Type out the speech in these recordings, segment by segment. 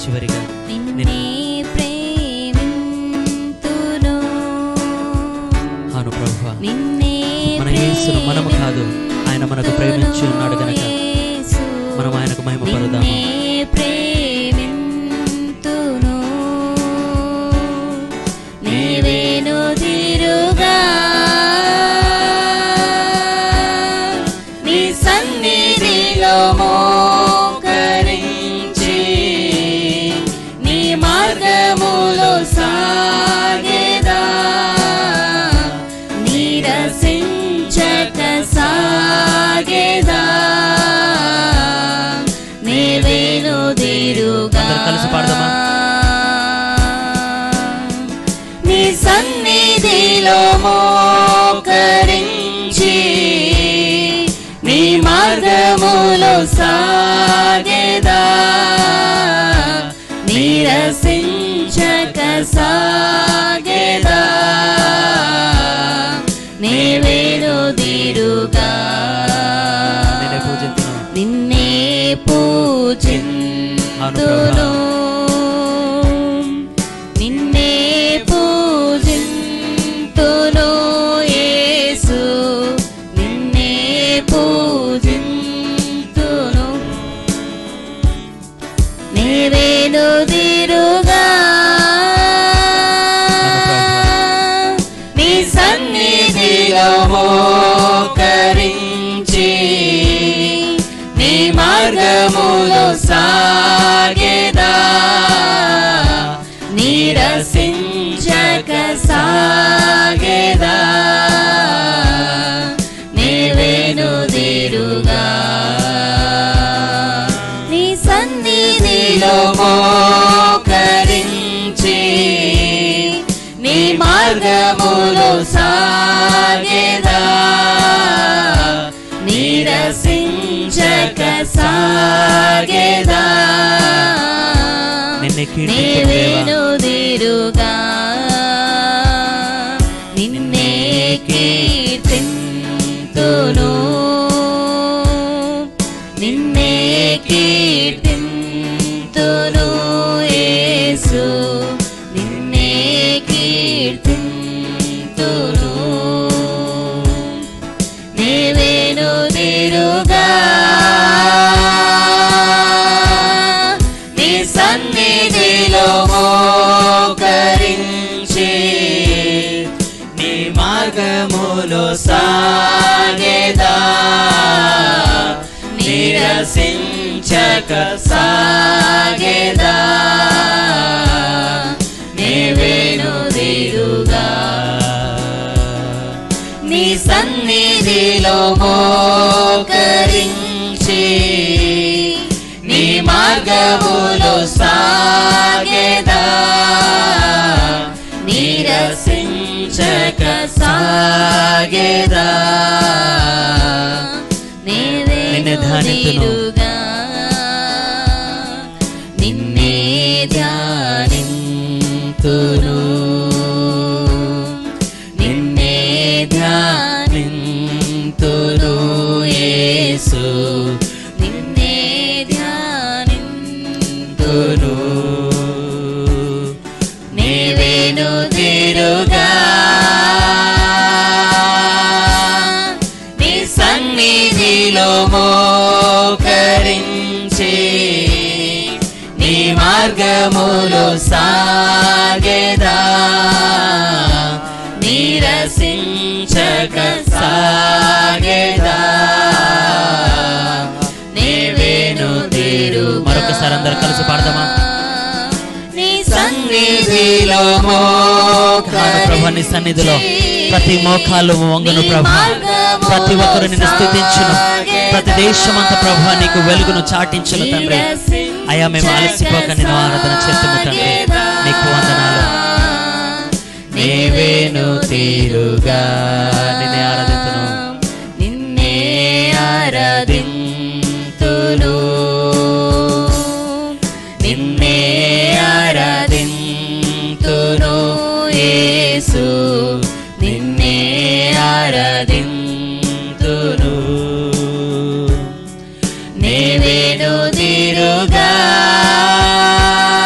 చివరిగా నిన్నే ప్రేమింతును అవును ప్రభు నిన్నే మన యేసును మనము కాదు ఆయన మనకు ప్రేమించి ఉన్నాడు గనక యేసు, మనం ఆయనకు మహిమ పరుదాము నిన్నే ప్రేమింతును నీవేను తిరుగా నీ సన్నిధిలో మోకరించి నీ మార్గములో సాగేదా నిరసించక సాగేదా నీవేను తిరుగా అందరూ కలిసి పాడదామా? నీ సన్నిధిలో మోకరించి నీ మార్గములో సాగేదా నిరసించక సాగేదా నీవేను దిరుగా నేనే పూజింతును నిన్నే పూజింతును నిన్నే పూజింతును యేసు నిన్నే పూజింతును నీవేను దిరుగా నీ సన్నిధిలో మోకరించి నీ మార్గములో సాగేదా నిరసించక సాగేదా నీవేను దిరుగా నీ సన్నిధిలో మోకరించి నీ మార్గములో సాగేదా నిరసించక సాగేదా నిన్నే కీర్తింతును నీవేను దేవా. దిరుగా నిన్నే కీర్తింతును నిన్నే కీర్తింతును యేసు నిన్నే కీర్తింతును నీవేను దిరుగా నీ సన్నిధిలో మోకరించి నీ మార్గములో సాగేదా నిరసించక సాగేదా నీవేను దిరుగా నీ సన్నిధిలో మోకరించి నీ మార్గములో సాగేదా నిరసించక సాగేదా నిన్నే నిన్నే ధ్యానింతును. నిన్నే ధ్యానింతును నిన్నే ధ్యానింతును యేసు నిన్నే ధ్యానింతును నీవేను తిరుగా నీ సన్నిధిలో మోకరించి నీ మార్గములో సాగేదా నిరసించక సాగేదా నీవేను తిరు మరొకసారి అందరూ కలిసి పాడదామా? నీ సన్నిధిలో కాను ప్రభు నీ సన్నిధిలో ప్రతి మోకాలు వంగును ప్రభు ప్రతి ఒక్కరు నిన్ను స్థుతించును ప్రతి దేశం అంతా ప్రభు నీకు వెలుగును చాటించును తండ్రి అయ్యా మేము అలసిపోక నేను ఆరాధన చేస్తుము తండ్రి నీకు వందనాలు నీవేను తీరుగా నిన్నే ఆరాధింతును నిన్నే ఆరాధింతును నిన్నే ఆరాధింతును యేసు నిన్నే ఆరాధింతును నీవేను తిరుగా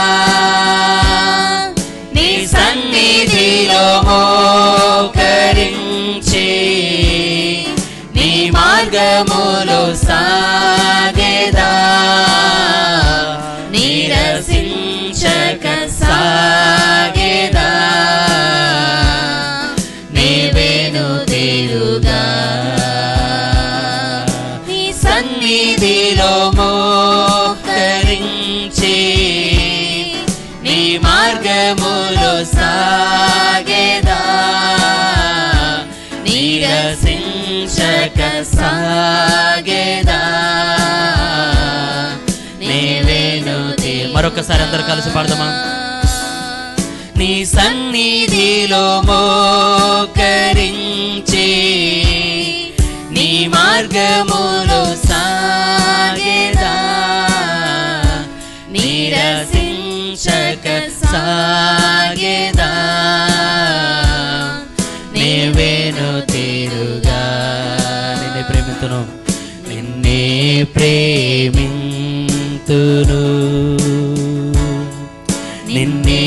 సాగేదా నీరసించక సాగేదా నీవేను మరొకసారి అందరు కలిసి పాడదామా నీ సన్నిధిలో మోకరించి నీ మార్గములో సాగేదా నిరసించక సాగేదా నీవేను తీరుగా నిన్నే ప్రేమితును నిన్నే ప్రేమింతును నిన్నే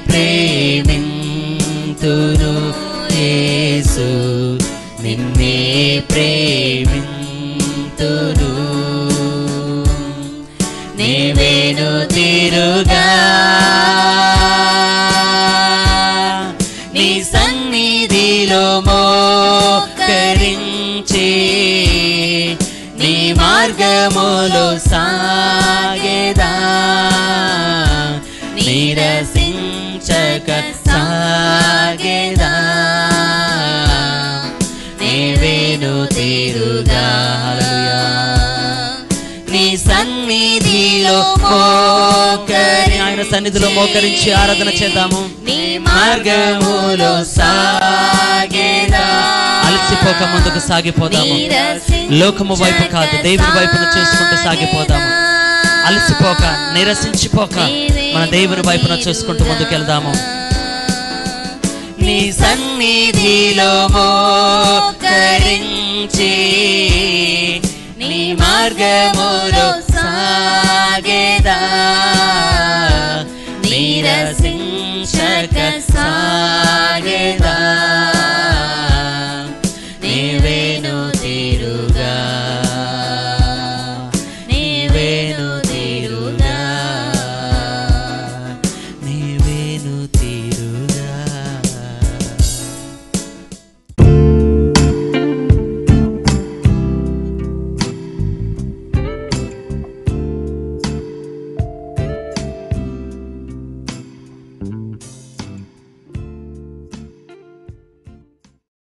ప్రేమింతును యేసు నిన్నే ప్రేమింతును నీవేను తిరుగా నీ సన్నిధిలో మోకరించి నీ మార్గములో సాగేదా నిరసించక సాగేదా నీవేను తీరుగా హల్లెలూయా. నీ సన్నిధిలో మోకరి ఆయన సన్నిధిలో మోకరించి ఆరాధన చేద్దాము నీ మార్గములో సాగేదా అలసిపోక ముందుకు సాగిపోదాము లోకము వైపు కాదు దేవుని వైపును చూసుకుంటూ సాగిపోదాము అలసిపోక నిరసించిపోక మన దేవుని వైపున చూసుకుంటూ ముందుకెళ్దాము నీ సన్నిధిలో మోకరించి నీ మార్గములో సా